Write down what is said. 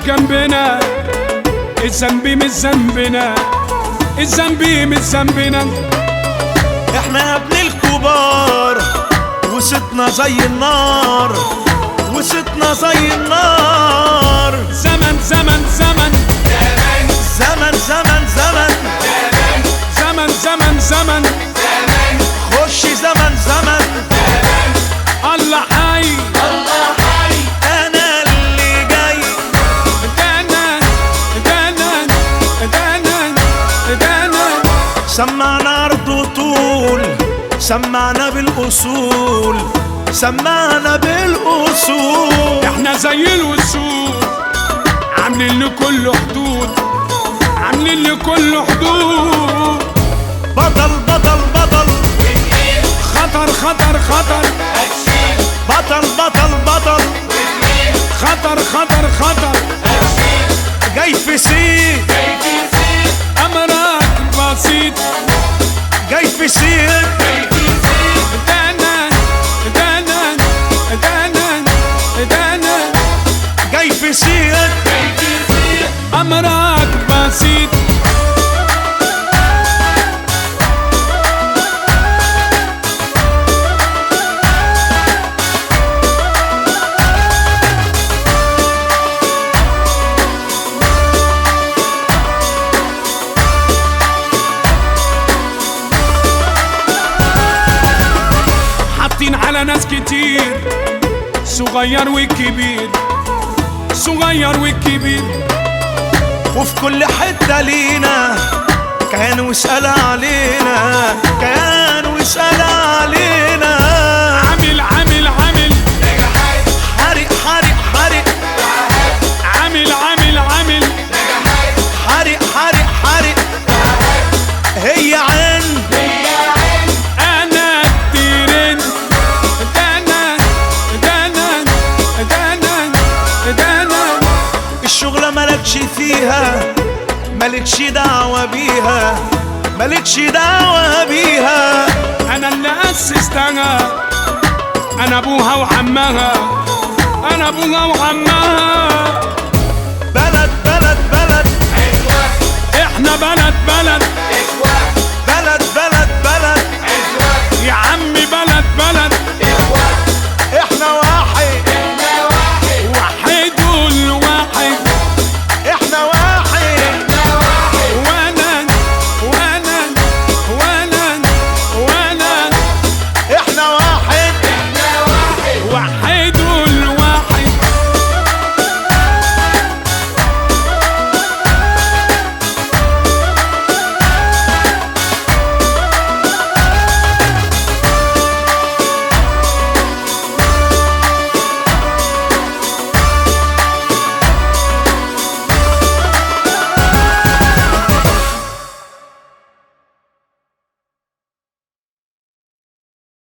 جنبنا الذنب مش ذنبنا الذنب مش ذنبنا احنا يا ابن الكبار وسطنا زي النار وسطنا زي النار زمن زمن زمن زمن زمن زمن زمن زمن زمن خش زمن زمن الله حي انا اللي جاي دانا دانا دانا دانا سمعنا ارض طول سمعنا بالاصول سمعنا بالاصول احنا زي الوسود عاملين لكل حدود عاملين لكل حدود بطل بطل بطل خطر خطر خطر بطل بطل بطل خطر خطر خطر جاي في سيد امرك بسيط جاي في سيد دانا دانا دانا دانا جاي في سيد امرك بسيط حاطين على ناس كتير صغير وكبير صغير وكبير وفي كل حتة لينا كانوا يسأل علينا كانوا يسأل علينا عامل عامل عامل حرق حرق حرق عامل عامل عامل حرق حرق حرق هي عين انا الترند دانا دانا دانا دانا الشغلة مالكش فيها مالكش دعوة بيها مالكش دعوة بيها انا اللي اسستها انا ابوها وعمها انا ابوها وعمها بلد بلد بلد احنا بلد بلد